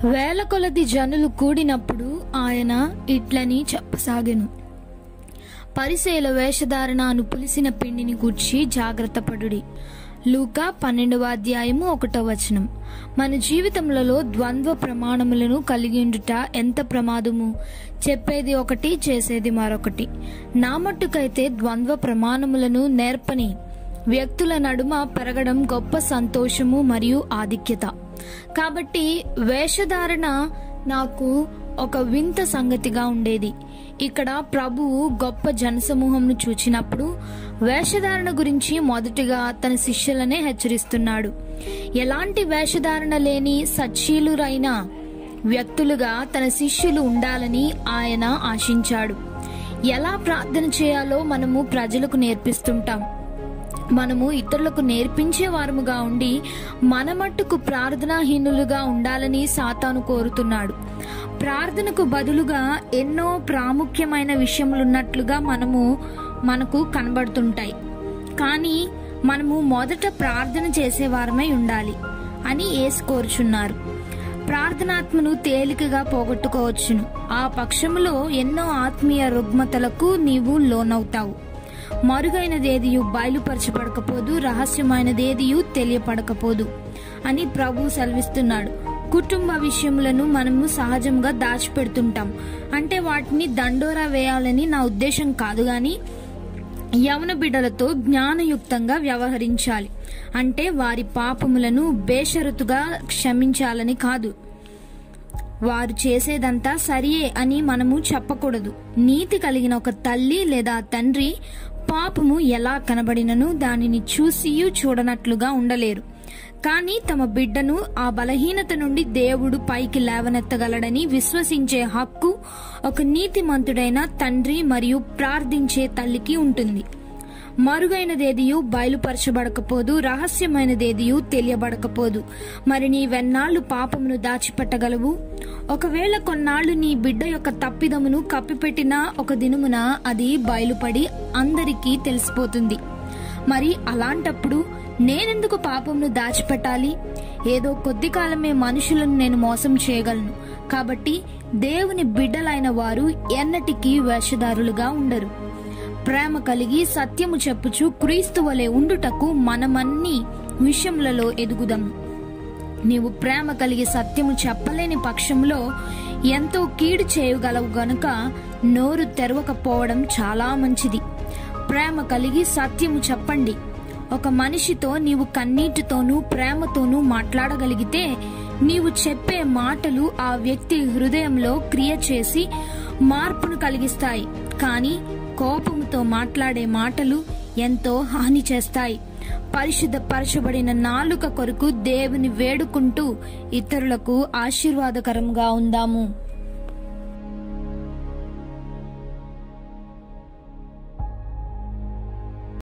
వేల కొలది జనులు కూడినప్పుడు ఆయన ఇట్లని చెప్పసాగెను పరిసేల వేషధారణ అను పులిసిన పిండిని గూర్చి జాగ్రత్త పడుడి లూకా పన్నెండవ అధ్యాయము ఒకటో వచనం మన జీవితములలో ద్వంద్వ ప్రమాణములను కలిగి ఉండుట ఎంత ప్రమాదము చెప్పేది ఒకటి చేసేది మరొకటి నా మట్టుకైతే ద్వంద్వ ప్రమాణములను నేర్పని వ్యక్తుల నడుమ పెరగడం గొప్ప సంతోషము మరియు ఆధిక్యత కాబట్టి వేషధారణ నాకు ఒక వింత సంగతిగా ఉండేది ఇక్కడ ప్రభువు గొప్ప జనసమూహంను చూచినప్పుడు వేషధారణ గురించి మొదటిగా తన శిష్యులనే హెచ్చరిస్తున్నాడు ఎలాంటి వేషధారణ లేని సచ్చీలురైన వ్యక్తులుగా తన శిష్యులు ఉండాలని ఆయన ఆశించాడు ఎలా ప్రార్థన చేయాలో మనము ప్రజలకు నేర్పిస్తుంటాం మనము ఇతరులకు నేర్పించే వారముగా ఉండి మన మట్టుకు ప్రార్థనాహీనులుగా ఉండాలని సాతాను కోరుతున్నాడు ప్రార్థనకు బదులుగా ఎన్నో ప్రాముఖ్యమైన విషయములున్నట్లుగా మనము మనకు కనబడుతుంటాయి కానీ మనము మొదట ప్రార్థన చేసేవారమై ఉండాలి అని ఏసు కోరుచున్నారు ప్రార్థనాత్మను తేలికగా పోగొట్టుకోవచ్చును ఆ పక్షములో ఎన్నో ఆత్మీయ రుగ్మతలకు నీవు లోనవుతావు మరుగైనదేదియు బయలుపరచబడకపోదు రహస్యమైనదేదియు తెలియపడకపోదు అని ప్రభు సెలవిస్తున్నాడు కుటుంబ విషయములను మనము సహజంగా దాచిపెడుతుంటాం అంటే వాటిని దండోరా వేయాలని నా ఉద్దేశం కాదు గాని యవన బిడ్డలతో జ్ఞానయుక్తంగా వ్యవహరించాలి అంటే వారి పాపములను బేషరతుగా క్షమించాలని కాదు వారు చేసేదంతా సరియే అని మనము చెప్పకూడదు నీతి కలిగిన ఒక తల్లి లేదా తండ్రి పాపము ఎలా కనబడినను దానిని చూసియు చూడనట్లుగా ఉండలేరు కానీ తమ బిడ్డను ఆ బలహీనత నుండి దేవుడు పైకి లేవనెత్తగలడని విశ్వసించే హక్కు ఒక నీతిమంతుడైన తండ్రి మరియు ప్రార్థించే తల్లికి ఉంటుంది మరుగైనదేదియు బయలుపరచబడకపోదు రహస్యమైనదేదియు తెలియబడకపోదు మరి నీవెన్నాళ్ళు పాపమును దాచిపెట్టగలవు ఒకవేళ కొన్నాళ్ళు నీ బిడ్డ యొక్క తప్పిదమును కప్పిపెట్టిన ఒక దినమున అది బయలుపడి అందరికీ తెలిసిపోతుంది మరి అలాంటప్పుడు నేనెందుకు పాపమును దాచిపెట్టాలి ఏదో కొద్ది కాలమే మనుషులను నేను మోసం చేయగలను కాబట్టి దేవుని బిడ్డలైన వారు ఎన్నటికీ వేషధారులుగా ఉండరు ప్రేమ కలిగి సత్యము చెప్పుచు క్రీస్తు వలె ఉండుటకు మనమన్ని విషయములలో ఎదుగుదాము నీవు ప్రేమ కలిగి సత్యము చెప్పలేని పక్షంలో ఎంతో కీడు చేయగలవు గనుక నోరు తెరవకపోవడం చాలా మంచిది ప్రేమ కలిగి సత్యము చెప్పండి ఒక మనిషితో నీవు కన్నీటితోనూ ప్రేమతోనూ మాట్లాడగలిగితే నీవు చెప్పే మాటలు ఆ వ్యక్తి హృదయంలో క్రియ చేసి మార్పును కలిగిస్తాయి కానీ కోపముతో మాట్లాడే మాటలు ఎంతో హాని చేస్తాయి పరిశుద్ధపరచబడిన నాలుక కొరకు దేవుని వేడుకుంటూ ఇతరులకు ఆశీర్వాదకరంగా ఉందాము